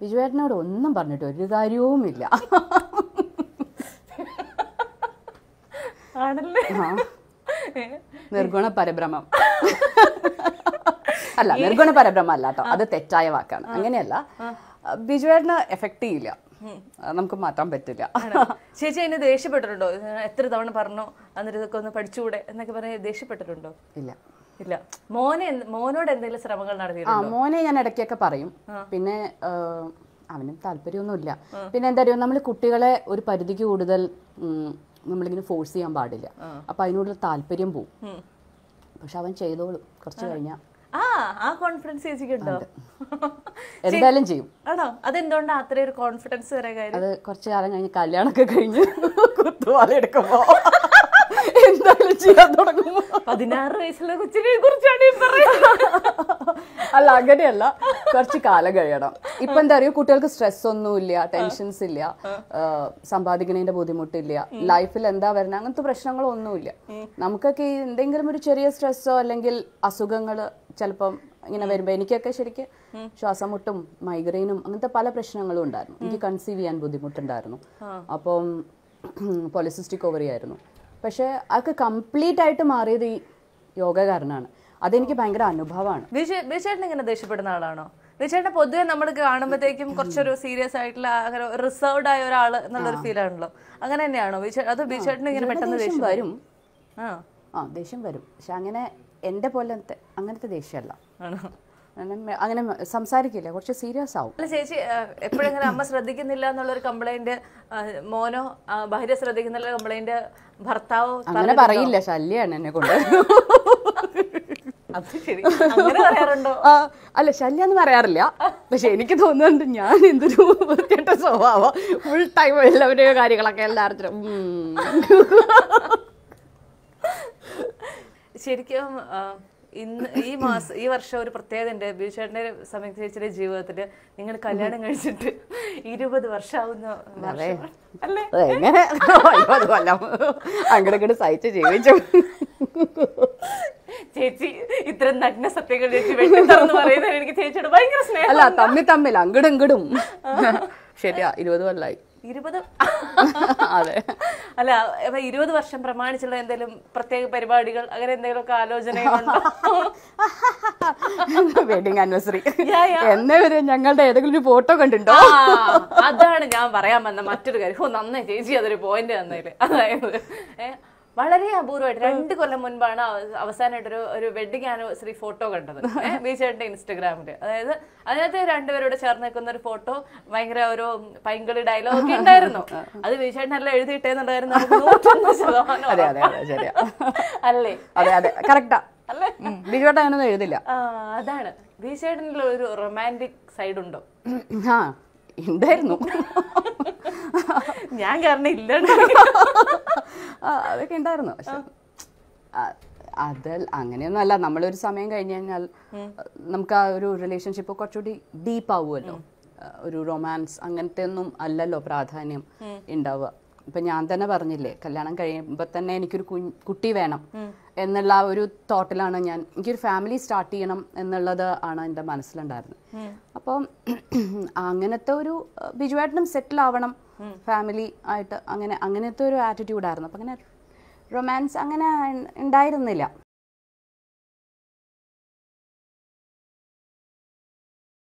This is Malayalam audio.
ബിജുവേട്ടനോട് ഒന്നും പറഞ്ഞിട്ട് ഒരു കാര്യവുമില്ല ആണല്ലേ ആ. നിർഗുണ പരബ്രഹ്മം അല്ല നിർഗുണ പരബ്രഹ്മം അല്ല കേട്ടോ അത് തെറ്റായ വാക്കാണ് അങ്ങനെയല്ല ബിജുവേട്ടന് എഫക്റ്റ് ചെയ്യില്ല അത് നമുക്ക് മാറ്റാൻ പറ്റില്ല ചേച്ചി അതിന് ദേഷ്യപ്പെട്ടിട്ടുണ്ടോ ഇത് എത്ര തവണ പറഞ്ഞോ എന്നിട്ട് ഇതൊക്കെ ഒന്ന് പഠിച്ചുകൂടെ എന്നൊക്കെ പറഞ്ഞ് ദേഷ്യപ്പെട്ടിട്ടുണ്ടോ ഇല്ല ഇല്ല മോനെ എന്ത്- മോനോട് എന്തെങ്കിലും ശ്രമങ്ങൾ ആ നടത്തിയിട്ടുണ്ടോ മോനെ ഞാൻ ഇടയ്ക്കൊക്കെ പറയും പിന്നെ ആ, അവനും താല്പര്യമൊന്നുമില്ല പിന്നെ എന്താ പറയുക നമ്മൾ കുട്ടികളെ ഒരു പരിധിക്ക് കൂടുതൽ ഉം, നമ്മളിങ്ങനെ ഫോഴ്സ് ചെയ്യാൻ പാടില്ല അപ്പൊ അതിനോടുള്ള താല്പര്യം പോവും ഉം. പക്ഷെ അവൻ ചെയ്തോളും കുറച്ച് കഴിഞ്ഞാൽ ആ ആ കോൺഫിഡൻസ് ചേച്ചിക്കുണ്ടോ എന്തായാലും ചെയ്യും ആണോ അതെന്തുകൊണ്ടാ അത്ര ഒരു കോൺഫിഡൻസ് വരാൻ കാര്യം അത് കുറച്ച് കാലം കഴിഞ്ഞ് കല്യാണമൊക്കെ കഴിഞ്ഞ് കുത്തുവാല എടുക്കുമ്പോ എന്തായാലും ചെയ്യാൻ തുടങ്ങുമ്പോ പതിനാറ് വയസ്സുള്ള കൊച്ചിനെ കുറിച്ചാണ് ഈ പറയുന്നത് അല്ല അങ്ങനെയല്ല കുറച്ച് കാലം കഴിയണം ഇപ്പൊ എന്താ പറയുക കുട്ടികൾക്ക് സ്ട്രെസ് ഒന്നുമില്ല ടെൻഷൻസ് ഇല്ല ആഹ് സമ്പാദിക്കുന്നതിന്റെ ബുദ്ധിമുട്ടില്ല ലൈഫിൽ എന്താ വരുന്നത് അങ്ങനത്തെ പ്രശ്നങ്ങളൊന്നുമില്ല നമുക്കൊക്കെ ഈ എന്തെങ്കിലും ഒരു ചെറിയ സ്ട്രെസ്സോ അല്ലെങ്കിൽ അസുഖങ്ങൾ ചിലപ്പം ഇങ്ങനെ വരുമ്പോ എനിക്കൊക്കെ ശരിക്ക് ശ്വാസം മുട്ടും മൈഗ്രെയിനും അങ്ങനത്തെ പല പ്രശ്നങ്ങളും ഉണ്ടായിരുന്നു എനിക്ക് കൺസീവ് ചെയ്യാൻ ബുദ്ധിമുട്ടുണ്ടായിരുന്നു അപ്പം പോളിസിസ്റ്റിക് ഓവറി ആയിരുന്നു പക്ഷെ അതൊക്കെ കംപ്ലീറ്റ് ആയിട്ട് മാറിയത് ഈ യോഗ കാരണമാണ് അതെനിക്ക് ഭയങ്കര അനുഭവമാണ് ബീച്ചേട്ടൻ ഇങ്ങനെ ദേഷ്യപ്പെടുന്ന ആളാണോ ബീച്ചേട്ടനെ പൊതുവെ നമ്മൾ കാണുമ്പോഴത്തേക്കും കുറച്ചൊരു സീരിയസ് ആയിട്ടുള്ള അങ്ങനെ റിസർവ്ഡ് ആയ ഒരാൾ എന്നുള്ളൊരു ഫീൽ ആണല്ലോ അങ്ങനെ തന്നെയാണോ ബീച്ചേ അത് ബീച്ചേട്ടൻ ഇങ്ങനെ പെട്ടെന്ന് ദേഷ്യം ദേഷ്യം വരും ആ ആ ദേഷ്യം വരും പക്ഷെ അങ്ങനെ എൻ്റെ പോലത്തെ അങ്ങനത്തെ ദേഷ്യമല്ല ആണോ അങ്ങനെ അങ്ങനെ സംസാരിക്കില്ല കുറച്ച് സീരിയസ് ആവും അല്ല ചേച്ചി എപ്പോഴെങ്ങനെ അമ്മ ശ്രദ്ധിക്കുന്നില്ല എന്നുള്ളൊരു കംപ്ലൈന്റ് മോനോ ആ, ഭാര്യ ശ്രദ്ധിക്കുന്നില്ല കംപ്ലൈന്റ് ഭർത്താവോ അങ്ങനെ പറയില്ല ശല്യാണ് എന്നെ കൊണ്ട് അത് ശരി അങ്ങനെ പറയാറുണ്ടോ ആ, അല്ല ശല്യം എന്ന് പറയാറില്ല പക്ഷെ എനിക്ക് തോന്നുന്നുണ്ട് ഞാൻ എന്തൊരു വൃത്തികെട്ട സ്വഭാവം ഫുൾ ടൈം എല്ലാവരുടെയും കാര്യങ്ങളൊക്കെ എല്ലായിടത്തും ഉം. ശരിക്കും ആ, ഇന്ന് ഈ മാസം ഈ വർഷം ഒരു പ്രത്യേകത ഉണ്ട് ബീച്ചേട്ടന്റെ സമയത്ത് ചേച്ചിയുടെ ജീവിതത്തില് നിങ്ങൾ കല്യാണം കഴിച്ചിട്ട് ഇരുപത് വർഷമാവുന്ന വർഷം അല്ലേ എങ്ങനെ ഒമ്പത് കൊല്ലം അങ്ങോട്ട് ഇങ്ങോട്ട് സഹിച്ച് ജീവിച്ചു ചേച്ചി ഇത്തരം നഗ്ന സത്യങ്ങൾ ചേച്ചി വെട്ടി തുറന്ന് പറയുന്നത് എനിക്ക് ചേച്ചിയോട് ഭയങ്കര സ്നേഹം അല്ല തമ്മിൽ തമ്മിൽ അങ്ങടും ഇങ്ങടും ശരിയാ ഇരുപത് കൊല്ലായി ഇരുപത് അതെ അല്ല അപ്പൊ ഇരുപത് വർഷം പ്രമാണിച്ചുള്ള എന്തെങ്കിലും പ്രത്യേക പരിപാടികൾ അങ്ങനെ എന്തെങ്കിലുമൊക്കെ ആലോചനകളുണ്ടോ വെഡിങ് ആനിവേഴ്സറി Yeah, yeah. എന്നെ വരെ ഞങ്ങളുടെ ഏതെങ്കിലും ഒരു ഫോട്ടോ കണ്ടിട്ടുണ്ടോ ആ, അതാണ് ഞാൻ പറയാൻ വന്ന മറ്റൊരു കാര്യം ഓ നന്നായി ചേച്ചി അതൊരു പോയിന്റ് തന്നതില് അതായത് ഏ, വളരെ അപൂർവമായിട്ട് രണ്ട് കൊല്ലം മുൻപാണ് അവ- അവസാനമായിട്ടൊരു ഒരു വെഡിങ് ആനിവേഴ്സറി ഫോട്ടോ കണ്ടത് ബീച്ചേട്ടന്റെ ഇൻസ്റ്റഗ്രാമില് അതായത് അതിനകത്ത് രണ്ടുപേരോട് ചേർന്ന് നിൽക്കുന്ന ഒരു ഫോട്ടോ ഭയങ്കര ഒരു പൈങ്കളി ഡയലോഗ് ഒക്കെ ഉണ്ടായിരുന്നു അത് ബീച്ചേട്ടനെല്ലാം എഴുതിയിട്ടേന്നുണ്ടായിരുന്നു നമുക്ക് നൂറ്റൊന്ന് ശതമാനം അതെ അതെ അതെ ശരിയാ അല്ലേ അതെ അതെ കറക്റ്റാ അല്ലേ ബിജുവേട്ട അങ്ങനൊന്നും എഴുതില്ല ആ അതാണ് ബീച്ചേട്ടനിൽ ഒരു റൊമാൻറ്റിക് സൈഡ് ഉണ്ടോ ആ ഉണ്ടായിരുന്നു ഞാൻ കാരണം ഇല്ല ആ, അതൊക്കെ ഉണ്ടായിരുന്നു പക്ഷെ ആ, അത് അങ്ങനെയൊന്നും അല്ല നമ്മളൊരു സമയം കഴിഞ്ഞ് കഴിഞ്ഞാൽ നമുക്ക് ആ ഒരു റിലേഷൻഷിപ്പ് കുറച്ചുകൂടി ഡീപ്പ് ആവുമല്ലോ ആ, ഒരു റൊമാൻസ് അങ്ങനത്തെ ഒന്നും അല്ലല്ലോ പ്രാധാന്യം ഉണ്ടാവുക ഇപ്പൊ ഞാൻ തന്നെ പറഞ്ഞില്ലേ കല്യാണം കഴിയുമ്പോൾ തന്നെ എനിക്കൊരു കുഞ്ഞ് കുട്ടി വേണം എന്നുള്ള ആ ഒരു തോട്ടിലാണ് ഞാൻ എനിക്കൊരു ഫാമിലി സ്റ്റാർട്ട് ചെയ്യണം എന്നുള്ളത് ആണ് എൻ്റെ മനസ്സിലുണ്ടായിരുന്നത് അപ്പം അങ്ങനത്തെ ഒരു ആ, ബിജുവേട്ടനും സെറ്റിൽ ആവണം ഫാമിലി ആയിട്ട് അങ്ങനെ അങ്ങനത്തെ ഒരു ആറ്റിറ്റ്യൂഡായിരുന്നു അപ്പം അങ്ങനെ റൊമാൻസ് അങ്ങനെ ഉ- ഉണ്ടായിരുന്നില്ല